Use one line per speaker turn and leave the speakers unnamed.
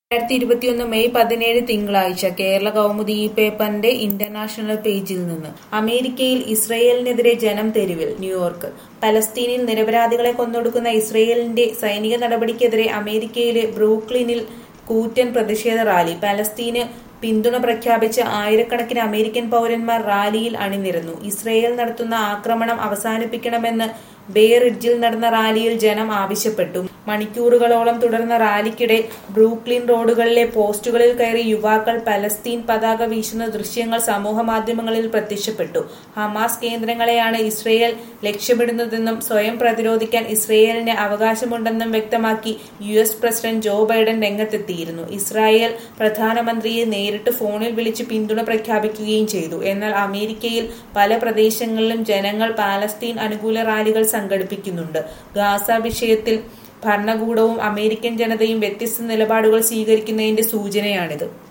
രണ്ടായിരത്തി ഇരുപത്തിയൊന്ന് മെയ് പതിനേഴ് തിങ്കളാഴ്ച കേരള കൗമുദി ഈ പേപ്പറിന്റെ ഇന്റർനാഷണൽ പേജിൽ നിന്ന് അമേരിക്കയിൽ ഇസ്രയേലിനെതിരെ ജനം തെരുവിൽ ന്യൂയോർക്ക് പലസ്തീനിൽ നിരപരാധികളെ കൊന്നൊടുക്കുന്ന ഇസ്രയേലിന്റെ സൈനിക നടപടിക്കെതിരെ അമേരിക്കയിലെ ബ്രൂക്ലിനിൽ കൂറ്റൻ പ്രതിഷേധ റാലി പലസ്തീന് പിന്തുണ പ്രഖ്യാപിച്ച് ആയിരക്കണക്കിന് അമേരിക്കൻ പൗരന്മാർ റാലിയിൽ അണിനിരന്നു ഇസ്രയേൽ നടത്തുന്ന ആക്രമണം അവസാനിപ്പിക്കണമെന്ന് ബേ റിഡ്ജിൽ നടന്ന റാലിയിൽ ജനം ആവശ്യപ്പെട്ടു മണിക്കൂറുകളോളം തുടർന്ന റാലിക്കിടെ ബ്രൂക്ലിൻ റോഡുകളിലെ പോസ്റ്റുകളിൽ കയറി യുവാക്കൾ പലസ്തീൻ പതാക വീശുന്ന ദൃശ്യങ്ങൾ സമൂഹമാധ്യമങ്ങളിൽ പ്രത്യക്ഷപ്പെട്ടു ഹമാസ് കേന്ദ്രങ്ങളെയാണ് ഇസ്രയേൽ ലക്ഷ്യമിടുന്നതെന്നും സ്വയം പ്രതിരോധിക്കാൻ ഇസ്രയേലിന് അവകാശമുണ്ടെന്നും വ്യക്തമാക്കി U S president Joe Biden രംഗത്തെത്തിയിരുന്നു ഇസ്രായേൽ പ്രധാനമന്ത്രിയെ നേരിട്ട് ഫോണിൽ വിളിച്ച് പിന്തുണ പ്രഖ്യാപിക്കുകയും ചെയ്തു എന്നാൽ അമേരിക്കയിൽ പല പ്രദേശങ്ങളിലും ജനങ്ങൾ പാലസ്തീൻ അനുകൂല റാലികൾ സംഘടിപ്പിക്കുന്നുണ്ട് ഗാസ വിഷയത്തിൽ ഭരണകൂടവും അമേരിക്കൻ ജനതയും വ്യത്യസ്ത നിലപാടുകൾ സ്വീകരിക്കുന്നതിന്റെ സൂചനയാണിത്